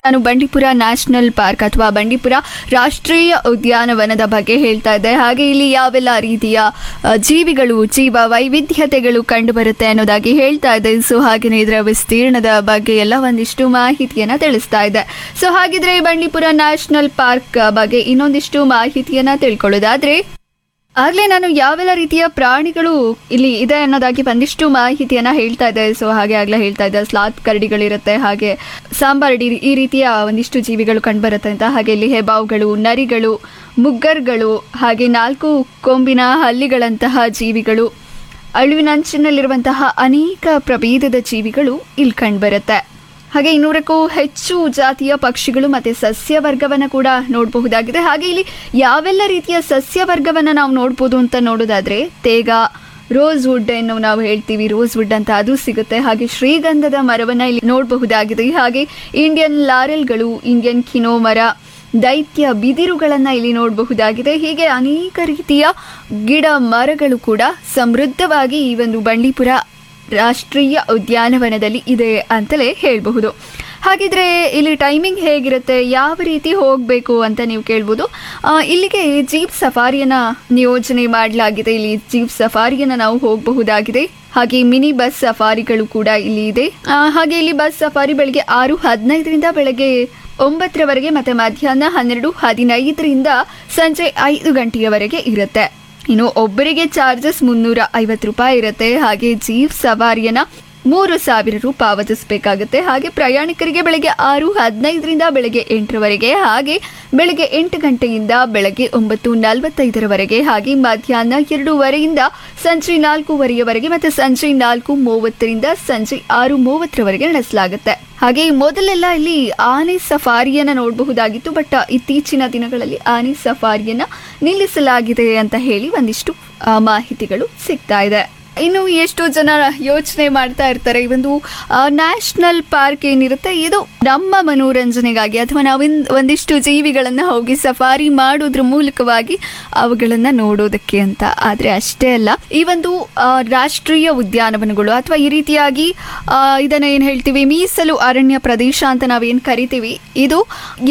ನಾನು Bandipur national park ಅಥವಾ ಬಂಡೀಪುರ ರಾಷ್ಟ್ರೀಯ ಉದ್ಯಾನವನದ ಬಗ್ಗೆ ಹೇಳ್ತಾ ಇದ್ದೆ ಹಾಗೆ ಇಲ್ಲಿ ಯಾವೆಲ್ಲ ರೀತಿಯ ಆ, ಜೀವಿಗಳು ಜೀವ ವೈವಿಧ್ಯತೆಗಳು ಕಂಡುಬರುತ್ತೆ ಅನ್ನೋದಾಗಿ ಹೇಳ್ತಾ ಇದ್ದೆ ಸೊ ಹಾಗೆಯೇ ಇದರ ವಿಸ್ತೀರ್ಣದ ಬಗ್ಗೆ ಎಲ್ಲ ಒಂದಿಷ್ಟು ಮಾಹಿತಿಯನ್ನ ತಿಳಿಸ್ತಾ ಇದ್ದೆ ಸೊ ಹಾಗಿದ್ರೆ ಈ ಬಂಡೀಪುರ ನ್ಯಾಷನಲ್ ಪಾರ್ಕ್ ಬಗ್ಗೆ ಇನ್ನೊಂದಿಷ್ಟು ಮಾಹಿತಿಯನ್ನ ತಿಳ್ಕೊಳ್ಳೋದಾದ್ರೆ ಆಗ್ಲೇ ನಾನು ಯಾವೆಲ್ಲ ರೀತಿಯ ಪ್ರಾಣಿಗಳು ಇಲ್ಲಿ ಇದೆ ಅನ್ನೋದಾಗಿ ಒಂದಿಷ್ಟು ಮಾಹಿತಿಯನ್ನ ಹೇಳ್ತಾ ಇದ್ದೆ ಸೊ ಹಾಗೆ ಆಗ್ಲೇ ಹೇಳ್ತಾ ಇದ್ದೆ ಸ್ಲಾತ್ ಕರಡಿಗಳಿರುತ್ತೆ ಹಾಗೆ ಸಾಂಬಾರಡಿ ಈ ರೀತಿಯ ಒಂದಿಷ್ಟು ಜೀವಿಗಳು ಕಂಡುಬರುತ್ತೆ ಅಂತ ಹಾಗೆ ಇಲ್ಲಿ ಹೆಬಾವುಗಳು ನರಿಗಳು ಮುಗ್ಗರ್ಗಳು ಹಾಗೆ ನಾಲ್ಕು ಕೊಂಬಿನ ಹಲ್ಲಿಗಳಂತಹ ಜೀವಿಗಳು ಅಳಿವಿನಂಚಿನಲ್ಲಿರುವಂತಹ ಅನೇಕ ಪ್ರಭೇದದ ಜೀವಿಗಳು ಇಲ್ಲಿ ಕಂಡುಬರುತ್ತೆ ಹಾಗೆ ಇನ್ನೂರಕ್ಕೂ ಹೆಚ್ಚು ಜಾತಿಯ ಪಕ್ಷಿಗಳು ಮತ್ತೆ ಸಸ್ಯ ವರ್ಗವನ್ನು ಕೂಡ ನೋಡಬಹುದಾಗಿದೆ ಹಾಗೆ ಇಲ್ಲಿ ಯಾವೆಲ್ಲ ರೀತಿಯ ಸಸ್ಯ ವರ್ಗವನ್ನು ನಾವು ನೋಡ್ಬೋದು ಅಂತ ನೋಡೋದಾದ್ರೆ ತೇಗ ರೋಸ್ ವುಡ್ ಅನ್ನು ನಾವು ಹೇಳ್ತೀವಿ ರೋಸ್ ವುಡ್ ಅಂತ ಅದು ಸಿಗುತ್ತೆ ಹಾಗೆ ಶ್ರೀಗಂಧದ ಮರವನ್ನ ಇಲ್ಲಿ ನೋಡಬಹುದಾಗಿದೆ ಹಾಗೆ ಇಂಡಿಯನ್ ಲಾರೆಲ್ಗಳು ಇಂಡಿಯನ್ ಕಿನೋ ಮರ ದೈತ್ಯ ಬಿದಿರುಗಳನ್ನ ಇಲ್ಲಿ ನೋಡಬಹುದಾಗಿದೆ ಹೀಗೆ ಅನೇಕ ರೀತಿಯ ಗಿಡ ಮರಗಳು ಕೂಡ ಸಮೃದ್ಧವಾಗಿ ಈ ಒಂದು ಬಂಡೀಪುರ ರಾಷ್ಟ್ರೀಯ ಉದ್ಯಾನವನದಲ್ಲಿ ಇದೆ ಅಂತಲೇ ಹೇಳಬಹುದು ಹಾಗಿದ್ರೆ ಇಲ್ಲಿ ಟೈಮಿಂಗ್ ಹೇಗಿರುತ್ತೆ ಯಾವ ರೀತಿ ಹೋಗಬೇಕು ಅಂತ ನೀವು ಕೇಳ್ಬೋದು ಆ, ಇಲ್ಲಿಗೆ ಜೀಪ್ ಸಫಾರಿಯನ್ನ ನಿಯೋಜನೆ ಮಾಡಲಾಗಿದೆ ಇಲ್ಲಿ ಜೀಪ್ ಸಫಾರಿಯನ್ನ ನಾವು ಹೋಗಬಹುದಾಗಿದೆ ಹಾಗೆ ಮಿನಿ ಬಸ್ ಸಫಾರಿಗಳು ಕೂಡ ಇಲ್ಲಿ ಇದೆ ಆ, ಹಾಗೆ ಇಲ್ಲಿ ಬಸ್ ಸಫಾರಿ ಬೆಳಗ್ಗೆ ಆರು ಹದಿನೈದರಿಂದ ಬೆಳಗ್ಗೆ ಒಂಬತ್ತರವರೆಗೆ ಮತ್ತೆ ಮಧ್ಯಾಹ್ನ ಹನ್ನೆರಡು ಹದಿನೈದರಿಂದ ಸಂಜೆ ಐದು ಗಂಟೆಯವರೆಗೆ ಇರುತ್ತೆ ಇನ್ನು ಒಬ್ಬರಿಗೆ ಚಾರ್ಜಸ್ ಮುನ್ನೂರ ಐವತ್ತು ರೂಪಾಯಿ ಇರುತ್ತೆ ಹಾಗೆ ಜೀಪ್ ಸವಾರಿಯನ್ನ ಮೂರು ಸಾವಿರ ರು ಪಾವತಿಸಬೇಕಾಗುತ್ತೆ ಹಾಗೆ ಪ್ರಯಾಣಿಕರಿಗೆ ಬೆಳಗ್ಗೆ ಆರು ಹದಿನೈದರಿಂದ ಬೆಳಗ್ಗೆ ಎಂಟರವರೆಗೆ ಹಾಗೆ ಬೆಳಗ್ಗೆ ಎಂಟು ಗಂಟೆಯಿಂದ ಬೆಳಗ್ಗೆ ಒಂಬತ್ತು ನಲವತ್ತೈದರವರೆಗೆ ಹಾಗೆ ಮಧ್ಯಾಹ್ನ ಎರಡೂವರೆಯಿಂದ ಸಂಜೆ ನಾಲ್ಕೂವರೆಯವರೆಗೆ ಮತ್ತೆ ಸಂಜೆ ನಾಲ್ಕು ಮೂವತ್ತರಿಂದ ಸಂಜೆ ಆರು ಮೂವತ್ತರವರೆಗೆ ನಡೆಸಲಾಗುತ್ತೆ ಹಾಗೆ ಮೊದಲೆಲ್ಲ ಇಲ್ಲಿ ಆನೆ ಸಫಾರಿಯನ್ನ ನೋಡಬಹುದಾಗಿತ್ತು ಬಟ್ ಇತ್ತೀಚಿನ ದಿನಗಳಲ್ಲಿ ಆನೆ ಸಫಾರಿಯನ್ನ ನಿಲ್ಲಿಸಲಾಗಿದೆ ಅಂತ ಹೇಳಿ ಒಂದಿಷ್ಟು ಆ, ಮಾಹಿತಿಗಳು ಸಿಗ್ತಾ ಇದೆ ಇನ್ನು ಎಷ್ಟು ಜನ ಯೋಚನೆ ಮಾಡ್ತಾ ಇರ್ತಾರೆ ಈ ಒಂದು ನ್ಯಾಷನಲ್ ಪಾರ್ಕ್ ಏನಿರುತ್ತೆ ಇದು ನಮ್ಮ ಮನೋರಂಜನೆಗಾಗಿ ಅಥವಾ ನಾವಿನ್ ಒಂದಿಷ್ಟು ಜೀವಿಗಳನ್ನ ಹೋಗಿ ಸಫಾರಿ ಮಾಡೋದ್ರ ಮೂಲಕವಾಗಿ ಅವುಗಳನ್ನ ನೋಡೋದಕ್ಕೆ ಅಂತ ಆದ್ರೆ ಅಷ್ಟೇ ಅಲ್ಲ ಈ ಒಂದು ಆ, ರಾಷ್ಟ್ರೀಯ ಉದ್ಯಾನವನಗಳು ಅಥವಾ ಈ ರೀತಿಯಾಗಿ ಆ, ಇದನ್ನ ಏನ್ ಹೇಳ್ತೀವಿ ಮೀಸಲು ಅರಣ್ಯ ಪ್ರದೇಶ ಅಂತ ನಾವೇನ್ ಕರಿತೀವಿ ಇದು